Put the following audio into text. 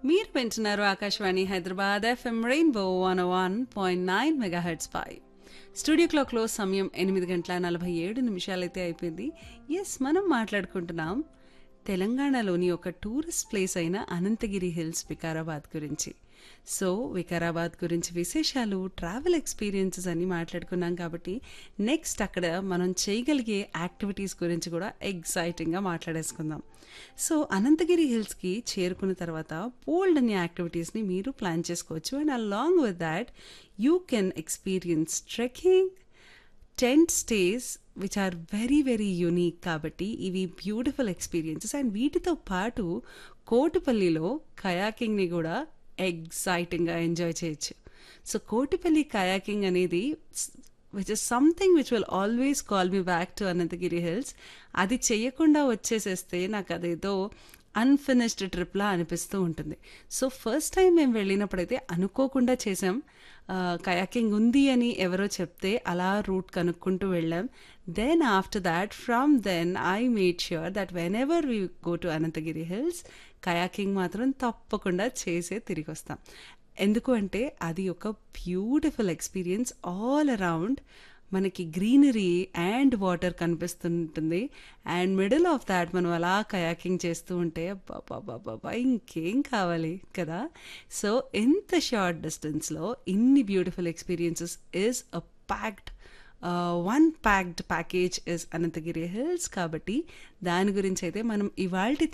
మీరు వింటున్నారు Akashvani Hyderabad FM rainbow one one point nine megahertz పై స్టూడియో క్లాక్లో సమయం ఎనిమిది గంటల నలభై ఏడు నిమిషాలైతే అయిపోయింది ఎస్ మనం మాట్లాడుకుంటున్నాం తెలంగాణలోని ఒక టూరిస్ట్ ప్లేస్ అయిన అనంతగిరి హిల్స్ వికారాబాద్ గురించి సో వికారాబాద్ గురించి విశేషాలు ట్రావెల్ ఎక్స్పీరియన్సెస్ అన్ని మాట్లాడుకున్నాం కాబట్టి నెక్స్ట్ అక్కడ మనం చేయగలిగే యాక్టివిటీస్ గురించి కూడా ఎగ్జైటింగ్గా మాట్లాడేసుకుందాం సో అనంతగిరి హిల్స్కి చేరుకున్న తర్వాత బోల్డ్ అనే యాక్టివిటీస్ని మీరు ప్లాన్ చేసుకోవచ్చు and along with that you can experience trekking tent stays which are very very unique కాబట్టి ఇవి బ్యూటిఫుల్ ఎక్స్పీరియన్సెస్ అండ్ వీటితో పాటు కోటిపల్లిలో కయాకింగ్ని కూడా ఎగ్జైటింగ్గా ఎంజాయ్ చేయొచ్చు సో కోటిపల్లి కయాకింగ్ అనేది which is something which will always call me back to Ananthagiri hills అది చేయకుండా వచ్చేసేస్తే నాకు అదేదో అన్ఫినిష్డ్ ట్రిప్లా అనిపిస్తూ ఉంటుంది సో ఫస్ట్ టైం మేము వెళ్ళినప్పుడైతే అనుకోకుండా చేసాం కయాకింగ్ ఉంది అని ఎవరో చెప్తే అలా రూట్ కనుక్కుంటూ వెళ్ళాం then after that from then I made sure that whenever we go to Ananthagiri hills kayaking మాత్రం తప్పకుండా చేసే తిరిగి వస్తాం ఎందుకు అంటే అది ఒక బ్యూటిఫుల్ ఎక్స్పీరియన్స్ ఆల్ అరౌండ్ మనకి గ్రీనరీ అండ్ వాటర్ కనిపిస్తుంటుంది అండ్ మిడిల్ ఆఫ్ దాట్ మనం అలా కయాకింగ్ చేస్తూ ఉంటే బాబా ఇంకేం కావాలి కదా సో ఎంత షార్ట్ డిస్టెన్స్లో ఇన్ని beautiful experiences is a packed one packed package is Ananthagiri hills కాబట్టి దాని గురించి అయితే మనం ఇవాళ